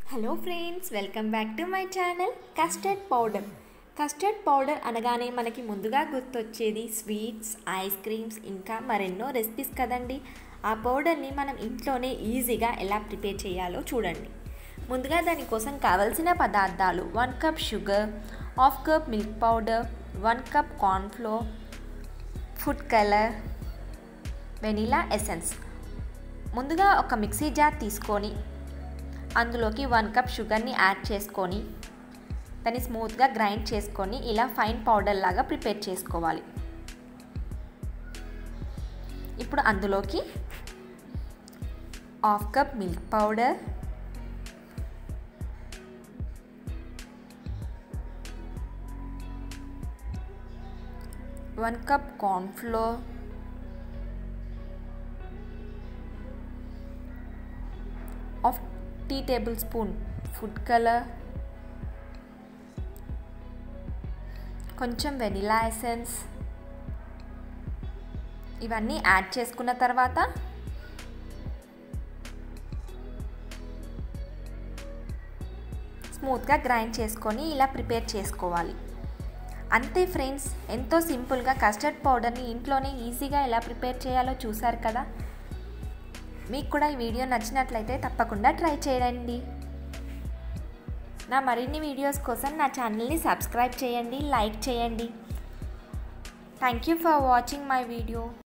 hello friends welcome back to my channel custard powder custard powder అనగానే మనకి ముందుగా గుర్తొచ్చేది స్వీట్స్ ఐస్ క్రీమ్స్ ఇంకా మరెన్నో రెసిపీస్ కదండి ఆ పౌడర్ని మనం ఇంట్లోనే ఈజీగా ఎలా ప్రిపేర్ చేయాలో చూడండి ముందుగా దానికోసం కావలసిన పదార్థాలు one cup sugar half cup milk powder one cup cornflour food colour vanilla essence ముందుగా ఒక మిక్సీ జార్ తీసుకొని అందులోకి వన్ కప్ షుగర్ని యాడ్ చేసుకొని దాన్ని స్మూత్గా గ్రైండ్ చేసుకొని ఇలా ఫైన్ పౌడర్ లాగా ప్రిపేర్ చేసుకోవాలి ఇప్పుడు అందులోకి half cup milk powder one cup cornflour half tea tablespoon food colour కొంచెం వెనిలా ఎసెన్స్ ఇవన్నీ యాడ్ చేసుకున్న తర్వాత స్మూత్గా గ్రైండ్ చేసుకొని ఇలా ప్రిపేర్ చేసుకోవాలి అంతే ఫ్రెండ్స్ ఎంతో సింపుల్గా కస్టర్డ్ పౌడర్ని ఇంట్లోనే ఈజీగా ఎలా ప్రిపేర్ చేయాలో చూసారు కదా మీకు కూడా ఈ వీడియో నచ్చినట్లయితే తప్పకుండా ట్రై చేయండి నా మరిన్ని వీడియోస్ కోసం నా ఛానల్ని సబ్స్క్రైబ్ చేయండి లైక్ చేయండి thank you for watching my video